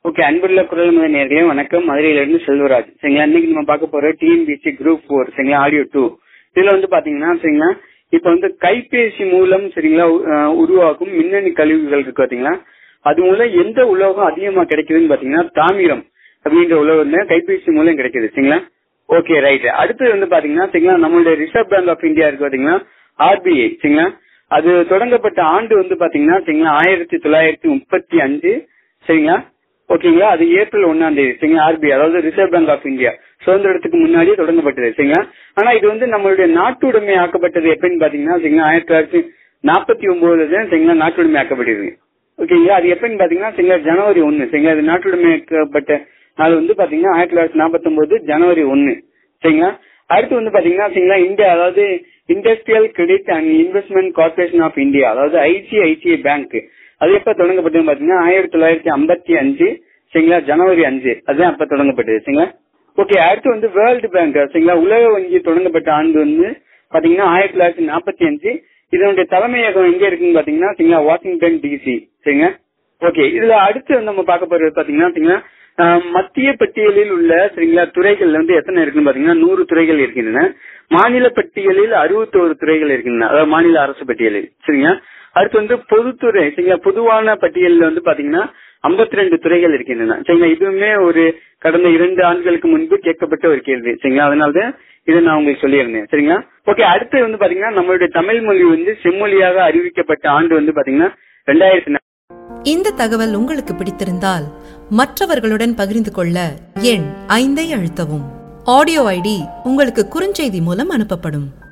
okay அன்புள்ள குரல் முதல் நேர்களே வணக்கம் மதுரையில இருந்து செல்வராஜ் சரிங்களா இன்னைக்கு நம்ம பார்க்க போற டிஎன்பிசி குரூப் ஃபோர் சரிங்களா ஆடியோ டூ இதுல வந்து பாத்தீங்கன்னா சரிங்களா இப்ப வந்து கைபேசி மூலம் சரிங்களா அஹ், உருவாக்கும் மின்னணு கழிவுகள் இருக்கு பாத்தீங்களா அது மூலம் எந்த உலோகம் அதிகமா கிடைக்குதுன்னு பாத்தீங்கன்னா தாமிரம் அப்படின்ற உலோகம் தான் கைபேசி மூலம் கிடைக்குது சரிங்களா ஓகே ரைட் அடுத்து வந்து பாத்தீங்கன்னா சரிங்களா நம்மளுடைய ரிசர்வ் பேங்க் ஆஃப் இந்தியா இருக்கு பாத்தீங்கன்னா ஆர்பிஐ சரிங்களா அது தொடங்கப்பட்ட ஆண்டு வந்து பாத்தீங்கன்னா சரிங்களா ஆயிரத்தி தொள்ளாயிரத்தி முப்பத்தி அஞ்சு சரிங்களா ஓகேங்களா அது ஏப்ரல் ஒன்னாம் தேதி சரிங்களா ஆர்பிஐ அதாவது ரிசர்வ் பேங்க் ஆஃப் இந்தியா சுதந்திரத்துக்கு முன்னாடியே தொடங்கப்பட்டது சரிங்களா ஆனா இது வந்து நம்மளுடைய நாட்டுடைமை ஆக்கப்பட்டது எப்படின்னு பாத்தீங்கன்னா சரிங்களா ஆயிரத்தி தொள்ளாயிரத்தி நாற்பத்தி ஒன்பதுல தான் சரிங்களா நாட்டுடைமை ஆக்கப்பட்டது ஓகேங்களா அது எப்பன்னு பாத்தீங்கன்னா சரிங்களா ஜனவரி ஒன்னு சரிங்களா அது நாட்டுடைமை ஆக்கப்பட்ட நாள் வந்து பாத்தீங்கன்னா ஆயிரத்தி தொள்ளாயிரத்தி நாற்பத்தி ஒன்பது ஜனவரி ஒன்னு சரிங்களா அடுத்து வந்து பாத்தீங்கன்னா சரிங்களா இந்தியா அதாவது industrial credit and investment corporation of India அதாவது ஐசிஐசிஐ பேங்க் அது எப்ப தொடங்கப்பட்டது பாத்தீங்கன்னா ஆயிரத்தி தொள்ளாயிரத்தி ஐம்பத்தி அஞ்சு சரிங்களா ஜனவரி அஞ்சு அதுதான் அப்ப தொடங்கப்பட்டது சரிங்களா ஓகே அடுத்து வந்து வேர்ல்டு பேங்க் சரிங்களா உலக வங்கி தொடங்கப்பட்ட ஆண்டு வந்து பாத்தீங்கன்னா ஆயிரத்தி தொள்ளாயிரத்தி நாற்பத்தி அஞ்சு இதனுடைய தலைமையகம் எங்க இருக்குன்னு பாத்தீங்கன்னா சரிங்களா வாஷிங்டன் டிசி சரிங்க ஓகே இதுல அடுத்து வந்து நம்ம பார்க்க போறது பாத்தீங்கன்னா சரிங்களா ஆஹ், மத்திய பட்டியலில் உள்ள சரிங்களா துறைகள் வந்து எத்தனை இருக்குன்னு பாத்தீங்கன்னா நூறு துறைகள் இருக்கின்றன மாநில பட்டியலில் அறுபத்தோரு துறைகள் இருக்கின்றன அதாவது மாநில அரசு பட்டியலில் சரிங்களா அடுத்து வந்து பொதுத்துறை சரிங்களா பொதுவான பட்டியலில் வந்து பாத்தீங்கன்னா 52 ரெண்டு துறைகள் இருக்கின்றன சரிங்களா இதுவுமே ஒரு கடந்த இரண்டு ஆண்டுகளுக்கு முன்பு கேட்கப்பட்ட ஒரு கேள்வி சரிங்களா அதனாலதான் இதை நான் உங்களுக்கு சொல்லியிருந்தேன் சரிங்களா ஓகே அடுத்து வந்து பாத்தீங்கன்னா நம்மளுடைய தமிழ் மொழி வந்து செம்மொழியாக அறிவிக்கப்பட்ட ஆண்டு வந்து பாத்தீங்கன்னா ரெண்டாயிரத்தி இந்த தகவல் உங்களுக்கு பிடித்திருந்தால் மற்றவர்களுடன் பகிர்ந்து கொள்ள எண் ஐந்தை அழுத்தவும் ஆடியோ ஐடி உங்களுக்கு குறுஞ்செய்தி மூலம் அனுப்பப்படும்